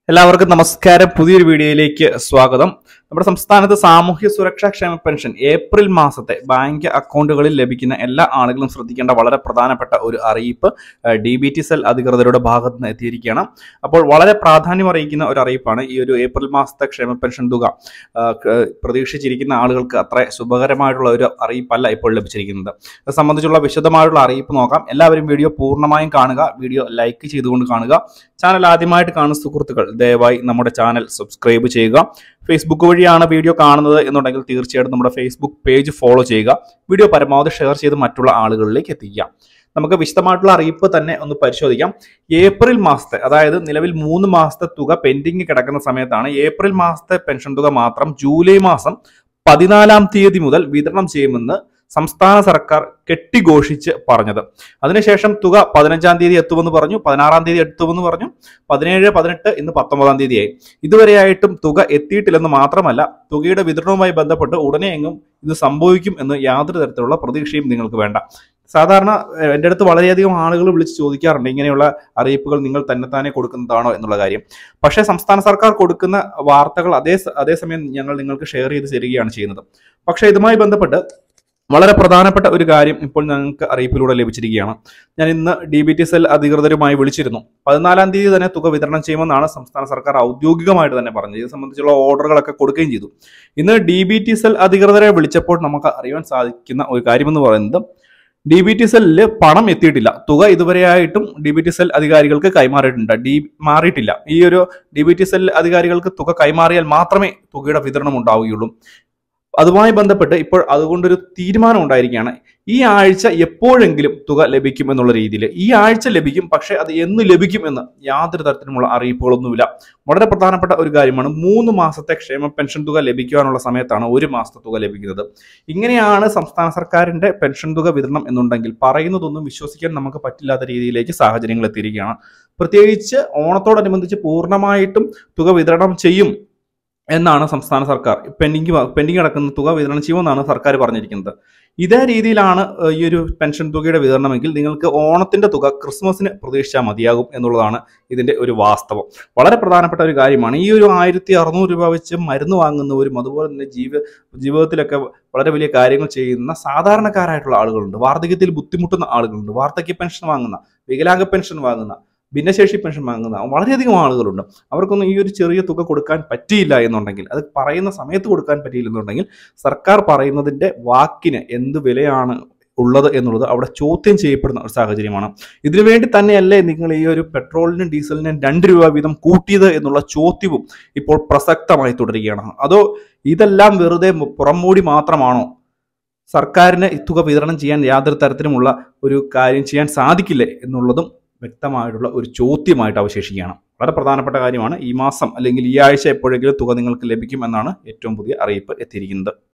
എല്ലാവർക്കും നമസ്കാരം പുതിയൊരു വീഡിയോയിലേക്ക് സ്വാഗതം നമ്മുടെ സംസ്ഥാനത്ത് സാമൂഹ്യ സുരക്ഷാ ക്ഷേമ പെൻഷൻ ഏപ്രിൽ മാസത്തെ ബാങ്ക് അക്കൗണ്ടുകളിൽ ലഭിക്കുന്ന എല്ലാ ആളുകളും ശ്രദ്ധിക്കേണ്ട വളരെ പ്രധാനപ്പെട്ട ഒരു അറിയിപ്പ് ഡി ബി ടി സെൽ അധികൃതരുടെ ഭാഗത്ത് നിന്ന് എത്തിയിരിക്കുകയാണ് അപ്പോൾ വളരെ പ്രാധാന്യം അറിയിക്കുന്ന ഒരു അറിയിപ്പാണ് ഈ ഒരു ഏപ്രിൽ മാസത്തെ ക്ഷേമ പെൻഷൻ തുക ആ, ക- പ്രതീക്ഷിച്ചിരിക്കുന്ന ആളുകൾക്ക് അത്ര ശുഭകരമായിട്ടുള്ള ഒരു അറിയിപ്പല്ല ഇപ്പോൾ ലഭിച്ചിരിക്കുന്നത് അത് സംബന്ധിച്ചുള്ള വിശദമായിട്ടുള്ള അറിയിപ്പ് നോക്കാം എല്ലാവരും വീഡിയോ പൂർണ്ണമായും കാണുക വീഡിയോ ലൈക്ക് ചെയ്തുകൊണ്ട് കാണുക ചാനൽ ആദ്യമായിട്ട് കാണുന്ന സുഹൃത്തുക്കൾ ദയവായി നമ്മുടെ ചാനൽ സബ്സ്ക്രൈബ് ചെയ്യുക ഫേസ്ബുക്ക് വഴിയാണ് വീഡിയോ കാണുന്നത് എന്നുണ്ടെങ്കിൽ തീർച്ചയായിട്ടും നമ്മുടെ ഫേസ്ബുക്ക് പേജ് ഫോളോ ചെയ്യുക വീഡിയോ പരമാവധി ഷെയർ ചെയ്ത് മറ്റുള്ള ആളുകളിലേക്ക് എത്തിക്കുക നമുക്ക് വിശദമായിട്ടുള്ള അറിയിപ്പ് തന്നെ ഒന്ന് പരിശോധിക്കാം ഏപ്രിൽ മാസത്തെ അതായത് നിലവിൽ മൂന്ന് മാസത്തെ തുക പെൻഡിങ് കിടക്കുന്ന സമയത്താണ് ഏപ്രിൽ മാസത്തെ പെൻഷൻ തുക മാത്രം ജൂലൈ മാസം പതിനാലാം തീയതി മുതൽ വിതരണം ചെയ്യുമെന്ന് സംസ്ഥാന സർക്കാർ കെട്ടിഘോഷിച്ച് പറഞ്ഞത് അതിനുശേഷം തുക പതിനഞ്ചാം തീയതി എത്തുമെന്ന് പറഞ്ഞു പതിനാറാം തീയതി എത്തുമെന്ന് പറഞ്ഞു പതിനേഴ് പതിനെട്ട് ഇന്ന് പത്തൊമ്പതാം തീയതിയായി ഇതുവരെയായിട്ടും തുക എത്തിയിട്ടില്ലെന്ന് മാത്രമല്ല തുകയുടെ വിതരണവുമായി ബന്ധപ്പെട്ട് ഉടനെ എങ്ങും ഇത് സംഭവിക്കും എന്ന് യാതൊരു തരത്തിലുള്ള പ്രതീക്ഷയും നിങ്ങൾക്ക് വേണ്ട സാധാരണ ഏഹ്, എൻ്റെ അടുത്ത് വളരെയധികം ആളുകൾ വിളിച്ച് ചോദിക്കാറുണ്ട് ഇങ്ങനെയുള്ള അറിയിപ്പുകൾ നിങ്ങൾ തന്നെത്താനെ കൊടുക്കുന്നതാണോ എന്നുള്ള കാര്യം പക്ഷേ സംസ്ഥാന സർക്കാർ കൊടുക്കുന്ന വാർത്തകൾ അതേ അതേസമയം ഞങ്ങൾ നിങ്ങൾക്ക് ഷെയർ ചെയ്ത് തരികയാണ് ചെയ്യുന്നത് പക്ഷേ ഇതുമായി ബന്ധപ്പെട്ട് വളരെ പ്രധാനപ്പെട്ട ഒരു കാര്യം ഇപ്പോൾ ഞങ്ങൾക്ക് അറിയിപ്പിലൂടെ ലഭിച്ചിരിക്കുകയാണ് ഞാൻ ഇന്ന് ഡി ബി ടി സെൽ അധികൃതരുമായി വിളിച്ചിരുന്നു പതിനാലാം തീയതി തന്നെ തുക വിതരണം ചെയ്യുമെന്നാണ് സംസ്ഥാന സർക്കാർ ഔദ്യോഗികമായിട്ട് തന്നെ പറഞ്ഞത് ഇത് സംബന്ധിച്ചുള്ള ഓർഡറുകളൊക്കെ കൊടുക്കുകയും ചെയ്തു ഇന്ന് ഡി ബി ടി സെൽ അധികൃതരെ വിളിച്ചപ്പോൾ നമുക്ക് അറിയാൻ സാധിക്കുന്ന ഒരു കാര്യമെന്ന് പറയുന്നത് ഡി ബി ടി സെല്ലിൽ പണം എത്തിയിട്ടില്ല തുക ഇതുവരെയായിട്ടും ഡി ബി ടി സെൽ അധികാരികൾക്ക് കൈമാറിയിട്ടുണ്ട് ഡി മാറിയിട്ടില്ല ഈ ഒരു ഡി ബി ടി സെൽ അധികാരികൾക്ക് തുക കൈമാറിയാൽ മാത്രമേ തുകയുടെ വിതരണം ഉണ്ടാവുകയുള്ളൂ അതുമായി ബന്ധപ്പെട്ട് ഇപ്പോൾ അതുകൊണ്ടൊരു തീരുമാനം ഉണ്ടായിരിക്കുകയാണ് ഈ ആഴ്ച എപ്പോഴെങ്കിലും തുക ലഭിക്കും എന്നുള്ള രീതിയിൽ ഈ ആഴ്ച ലഭിക്കും പക്ഷേ അത് എന്ന് ലഭിക്കും എന്ന് യാതൊരു തരത്തിലുമുള്ള അറിയിപ്പുകളൊന്നുമില്ല വളരെ പ്രധാനപ്പെട്ട ഒരു കാര്യമാണ് മൂന്ന് മാസത്തെ ക്ഷേമ പെൻഷൻ തുക ലഭിക്കുവാനുള്ള സമയത്താണ് ഒരു മാസത്തെ തുക ലഭിക്കുന്നത് ഇങ്ങനെയാണ് സംസ്ഥാന സർക്കാരിന്റെ പെൻഷൻ തുക വിതരണം എന്നുണ്ടെങ്കിൽ പറയുന്നതൊന്നും വിശ്വസിക്കാൻ നമുക്ക് പറ്റില്ലാത്ത രീതിയിലേക്ക് സാഹചര്യങ്ങൾ എത്തിയിരിക്കുകയാണ് പ്രത്യേകിച്ച് ഓണത്തോടനുബന്ധിച്ച് പൂർണ്ണമായിട്ടും തുക വിതരണം ചെയ്യും എന്നാണ് സംസ്ഥാന സർക്കാർ പെൻഡിങ് പെൻഡിങ് കിടക്കുന്ന തുക വിതരണം ചെയ്യുമെന്നാണ് സർക്കാർ പറഞ്ഞിരിക്കുന്നത് ഇതേ രീതിയിലാണ് ഏഹ്, ഈ ഒരു പെൻഷൻ തുകയുടെ വിതരണമെങ്കിൽ നിങ്ങൾക്ക് ഓണത്തിന്റെ തുക ക്രിസ്മസിന് പ്രതീക്ഷിച്ചാൽ മതിയാകും എന്നുള്ളതാണ് ഇതിന്റെ ഒരു വാസ്തവം വളരെ പ്രധാനപ്പെട്ട ഒരു കാര്യമാണ് ഈ ഒരു ആയിരത്തി അറുന്നൂറ് രൂപ വെച്ച് മരുന്ന് വാങ്ങുന്നവരും അതുപോലെ തന്നെ ജീവ ജീവിതത്തിലൊക്കെ വളരെ വലിയ കാര്യങ്ങൾ ചെയ്യുന്ന സാധാരണക്കാരായിട്ടുള്ള ആളുകളുണ്ട് വാർദ്ധക്യത്തിൽ ബുദ്ധിമുട്ടുന്ന ആളുകളുണ്ട് വാർദ്ധക്യ പെൻഷൻ വാങ്ങുന്ന വികലാംഗ പെൻഷൻ വാങ്ങുന്ന ഭിന്നശേഷി പെൻഷൻ വാങ്ങുന്ന വളരെയധികം ആളുകളുണ്ട് അവർക്കൊന്നും ഈ ഒരു ചെറിയ തുക കൊടുക്കാൻ പറ്റിയില്ല എന്നുണ്ടെങ്കിൽ അത് പറയുന്ന സമയത്ത് കൊടുക്കാൻ പറ്റിയില്ലെന്നുണ്ടെങ്കിൽ സർക്കാർ പറയുന്നതിന്റെ വാക്കിന് എന്ത് വിലയാണ് ഉള്ളത് എന്നുള്ളത് അവിടെ ചോദ്യം ചെയ്യപ്പെടുന്ന ഒരു സാഹചര്യമാണ് ഇതിനു വേണ്ടി തന്നെയല്ലേ നിങ്ങൾ ഈ ഒരു പെട്രോളിനും ഡീസലിനും രണ്ട് രൂപ വീതം കൂട്ടിയത് എന്നുള്ള ചോദ്യവും ഇപ്പോൾ പ്രസക്തമായി തുടരുകയാണ് അതോ ഇതെല്ലാം വെറുതെ പുറംമൂടി മാത്രമാണോ സർക്കാരിന് ഈ തുക വിതരണം ചെയ്യാൻ യാതൊരു തരത്തിലുമുള്ള ഒരു കാര്യം ചെയ്യാൻ സാധിക്കില്ലേ എന്നുള്ളതും വ്യക്തമായിട്ടുള്ള ഒരു ചോദ്യമായിട്ട് അവശേഷിക്കുകയാണ് വളരെ പ്രധാനപ്പെട്ട കാര്യമാണ് ഈ മാസം അല്ലെങ്കിൽ ഈ ആഴ്ച എപ്പോഴെങ്കിലും തുക നിങ്ങൾക്ക് ലഭിക്കും എന്നാണ് ഏറ്റവും പുതിയ അറിയിപ്പ് എത്തിയിരിക്കുന്നത്